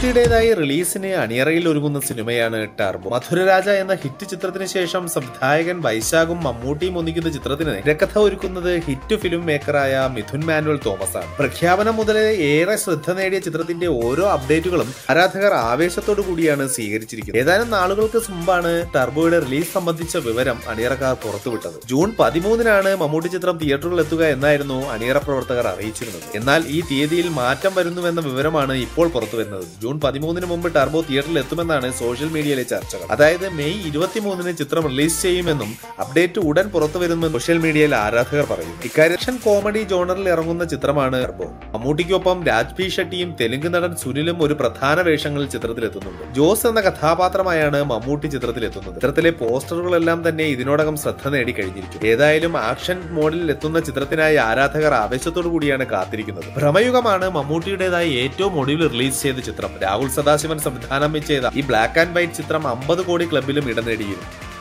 മമ്മൂട്ടിയുടേതായി റിലീസിന് അണിയറയിൽ ഒരുങ്ങുന്ന സിനിമയാണ് ടർബോ മധുരരാജ എന്ന ഹിറ്റ് ചിത്രത്തിന് ശേഷം സംവിധായകൻ വൈശാഖും മമ്മൂട്ടിയും ഒന്നിക്കുന്ന ചിത്രത്തിന് തിരക്കഥ ഒരുക്കുന്നത് ഹിറ്റ് ഫിലിം മേക്കറായ മിഥുൻ മാനുവൽ തോമസ് ആണ് പ്രഖ്യാപനം മുതലേ ഏറെ ശ്രദ്ധ നേടിയ ചിത്രത്തിന്റെ ഓരോ അപ്ഡേറ്റുകളും ആരാധകർ ആവേശത്തോടു കൂടിയാണ് സ്വീകരിച്ചിരിക്കുന്നത് ഏതാനും നാളുകൾക്ക് മുമ്പാണ് ടർബോയുടെ റിലീസ് സംബന്ധിച്ച വിവരം അണിയറക്കാർ പുറത്തുവിട്ടത് ജൂൺ പതിമൂന്നിനാണ് മമ്മൂട്ടി ചിത്രം തിയേറ്ററുകളിൽ എത്തുക എന്നായിരുന്നു അണിയറ പ്രവർത്തകർ അറിയിച്ചിരുന്നത് എന്നാൽ ഈ തീയതിയിൽ മാറ്റം വരുന്നുവെന്ന വിവരമാണ് ഇപ്പോൾ പുറത്തു വരുന്നത് ജൂൺ പതിമൂന്നിന് മുമ്പ് ടർബോ തിയേറ്ററിൽ എത്തുമെന്നാണ് സോഷ്യൽ മീഡിയയിലെ ചർച്ചകൾ അതായത് മെയ് ഇരുപത്തിമൂന്നിന് ചിത്രം റിലീസ് ചെയ്യുമെന്നും അപ്ഡേറ്റ് ഉടൻ പുറത്തു വരുമെന്നും സോഷ്യൽ മീഡിയയിൽ ആരാധകർ പറയുന്നു ഇക്കാര്യം കോമഡി ജോണറിൽ ഇറങ്ങുന്ന ചിത്രമാണ് ടർബോ മമ്മൂട്ടിക്കൊപ്പം രാജ് പി ഷെട്ടിയും തെലുങ്ക് നടൻ സുനിലും ഒരു പ്രധാന വേഷങ്ങളിൽ ചിത്രത്തിൽ എത്തുന്നുണ്ട് ജോസ് എന്ന കഥാപാത്രമായാണ് മമ്മൂട്ടി ചിത്രത്തിൽ എത്തുന്നത് ചിത്രത്തിലെ പോസ്റ്ററുകളെല്ലാം തന്നെ ഇതിനോടകം ശ്രദ്ധ നേടി കഴിഞ്ഞിരിക്കും ഏതായാലും ആക്ഷൻ മോഡിൽ എത്തുന്ന ചിത്രത്തിനായി ആരാധകർ ആവേശത്തോടു കൂടിയാണ് കാത്തിരിക്കുന്നത് ഭ്രമയുഗമാണ് മമ്മൂട്ടിയുടേതായി ഏറ്റവും ഒടുവിൽ റിലീസ് ചെയ്ത ചിത്രം രാഹുൽ സദാശിവൻ സംവിധാനം ചെയ്ത ഈ ബ്ലാക്ക് ആൻഡ് വൈറ്റ് ചിത്രം അമ്പത് കോടി ക്ലബിലും ഇടം നേടിയിരുന്നു